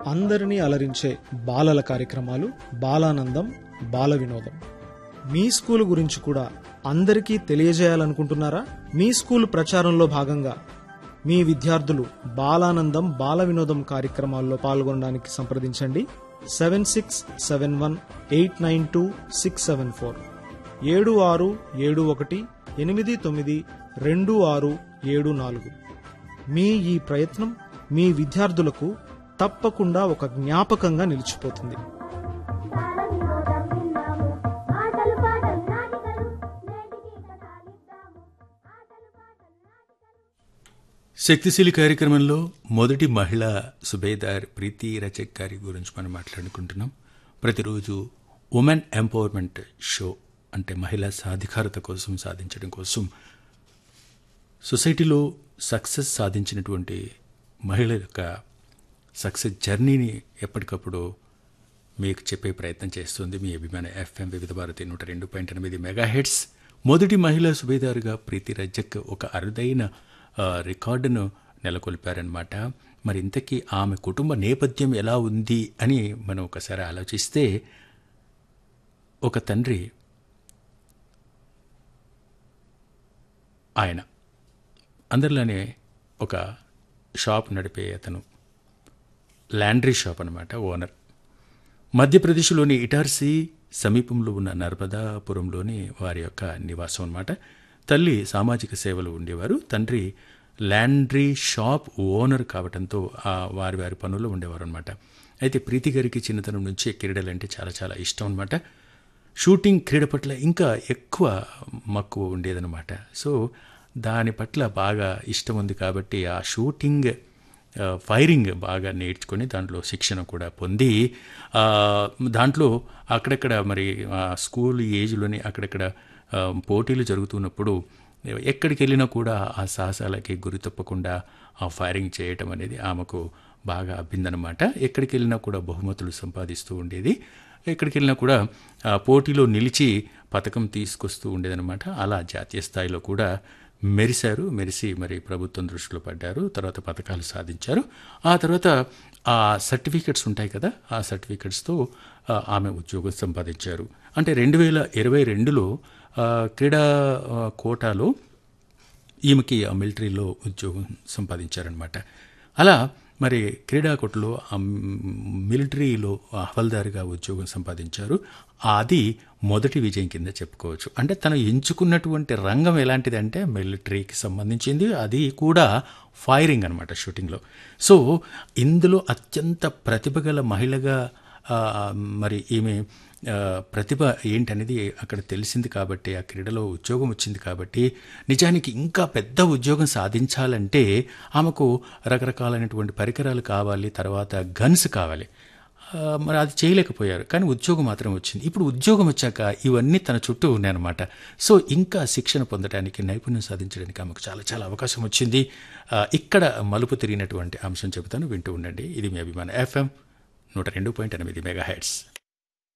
అందరినీ అలరించే బాలల కార్యక్రమాలు బాలానందం బాల వినోదం మీ స్కూల్ గురించి కూడా అందరికీ తెలియజేయాలనుకుంటున్నారా మీ స్కూల్ ప్రచారంలో భాగంగా మీ విద్యార్థులు బాలానందం బాల వినోదం కార్యక్రమాల్లో పాల్గొనడానికి సంప్రదించండి seven six seven one eight nine two six seven four ఏడు ఆరు ఏడు ఒకటి ఎనిమిది తొమ్మిది రెండు ఆరు ఏడు నాలుగు మీ ఈ ప్రయత్నం మీ విద్యార్థులకు తప్పకుండా ఒక జ్ఞాపకంగా నిలిచిపోతుంది బాలవినోదం విన్నాము ఆటలు పాటలు నాటికలు నేటికి కథాలిద్దాము ఆటలు పాటలు నాటికలు శక్తిశీలి కార్యక్రమంలో మొదటి మహిళ సుబేదార్ ప్రీతి రచక్ గారి గురించి మనం మాట్లాడుకుంటున్నాం ప్రతిరోజు ఉమెన్ ఎంపవర్మెంట్ షో అంటే మహిళా సాధికారత కోసం సాధించడం కోసం సొసైటీలో సక్సెస్ సాధించినటువంటి మహిళల యొక్క సక్సెస్ జర్నీని ఎప్పటికప్పుడు మీకు చెప్పే ప్రయత్నం చేస్తుంది మీ అభిమాన ఎఫ్ఎం వివిధ భారతి నూట రెండు పాయింట్ ఎనిమిది మెగా హెడ్స్ మొదటి మహిళా సుబేదారుగా ప్రీతి రజక్ ఒక అరుదైన ఆ, రికార్డును నెలకొల్పారనమాట మరి ఇంతకీ ఆమె కుటుంబ నేపథ్యం ఎలా ఉంది అని మనం ఒకసారి ఆలోచిస్తే ఒక తండ్రి ఆయన అందరిలోనే ఒక షాప్ నడిపే అతను ల్యాండ్రీ షాప్ అనమాట ఓనర్ మధ్యప్రదేశ్లోని ఇటార్సీ సమీపంలో ఉన్న నర్మదాపురంలోని వారి యొక్క నివాసం అన్నమాట తల్లి సామాజిక సేవలు ఉండేవారు తండ్రి ల్యాండ్రీ షాప్ ఓనర్ కావడంతో ఆ వారి వారి పనుల్లో ఉండేవారు అనమాట అయితే ప్రీతి గారికి చిన్నతనం నుంచి క్రీడలంటే చాలా చాలా ఇష్టం అనమాట షూటింగ్ క్రీడ పట్ల ఇంకా ఎక్కువ మక్కువ ఉండేదన్నమాట సో దాని పట్ల బాగా ఇష్టం ఉంది కాబట్టి ఆ షూటింగ్ ఆ, ఫైరింగ్ బాగా నేర్చుకొని దాంట్లో శిక్షణ కూడా పొంది ఆ, దాంట్లో అక్కడక్కడ మరి ఆ స్కూల్ ఏజ్లోని అక్కడక్కడ ఆ, పోటీలు జరుగుతున్నప్పుడు ఎక్కడికి వెళ్ళినా కూడా ఆ సాహసాలకి గురి తప్పకుండా ఆ ఫైరింగ్ చేయటం అనేది ఆమెకు బాగా అబ్బిందనమాట ఎక్కడికి వెళ్ళినా కూడా బహుమతులు సంపాదిస్తూ ఉండేది ఎక్కడికి వెళ్ళినా కూడా ఆ పోటీలో నిలిచి పథకం తీసుకొస్తూ ఉండేదన్నమాట అలా జాతీయ స్థాయిలో కూడా మెరిశారు మెరిసి మరి ప్రభుత్వం దృష్టిలో పడ్డారు తర్వాత పథకాలు సాధించారు ఆ తర్వాత ఆ సర్టిఫికెట్స్ ఉంటాయి కదా ఆ సర్టిఫికెట్స్తో ఆ, ఆమె ఉద్యోగం సంపాదించారు అంటే రెండు వేల ఇరవై రెండులో క్రీడా ఆ, కోటాలో ఈమెకి ఆ మిలిటరీలో ఉద్యోగం సంపాదించారనమాట అలా మరి క్రీడాకుట్లో ఆ మిలిటరీలో హవల్దారుగా ఉద్యోగం సంపాదించారు అది మొదటి విజయం కింద చెప్పుకోవచ్చు అంటే తను ఎంచుకున్నటువంటి రంగం ఎలాంటిది అంటే మిలిటరీకి సంబంధించింది అది కూడా ఫైరింగ్ అనమాట షూటింగ్లో సో ఇందులో అత్యంత ప్రతిభ గల మహిళగా ఆ, మరి ఈమె ఆ, ప్రతిభ ఏంటనేది అక్కడ తెలిసింది కాబట్టి ఆ క్రీడలో ఉద్యోగం వచ్చింది కాబట్టి నిజానికి ఇంకా పెద్ద ఉద్యోగం సాధించాలంటే ఆమెకు రకరకాలైనటువంటి పరికరాలు కావాలి తర్వాత గన్స్ కావాలి ఆ, మరి అది చేయలేకపోయారు కానీ ఉద్యోగం మాత్రం వచ్చింది ఇప్పుడు ఉద్యోగం వచ్చాక ఇవన్నీ తన చుట్టూ ఉన్నాయన్నమాట సో ఇంకా శిక్షణ పొందడానికి నైపుణ్యం సాధించడానికి ఆమెకు చాలా చాలా అవకాశం వచ్చింది ఆ, ఇక్కడ మలుపు తిరిగినటువంటి అంశం చెబుతాను వింటూ ఉండండి ఇది మీ అభిమాన ఎఫ్ఎం నూట రెండు పాయింట్ ఎనిమిది మెగా హెడ్స్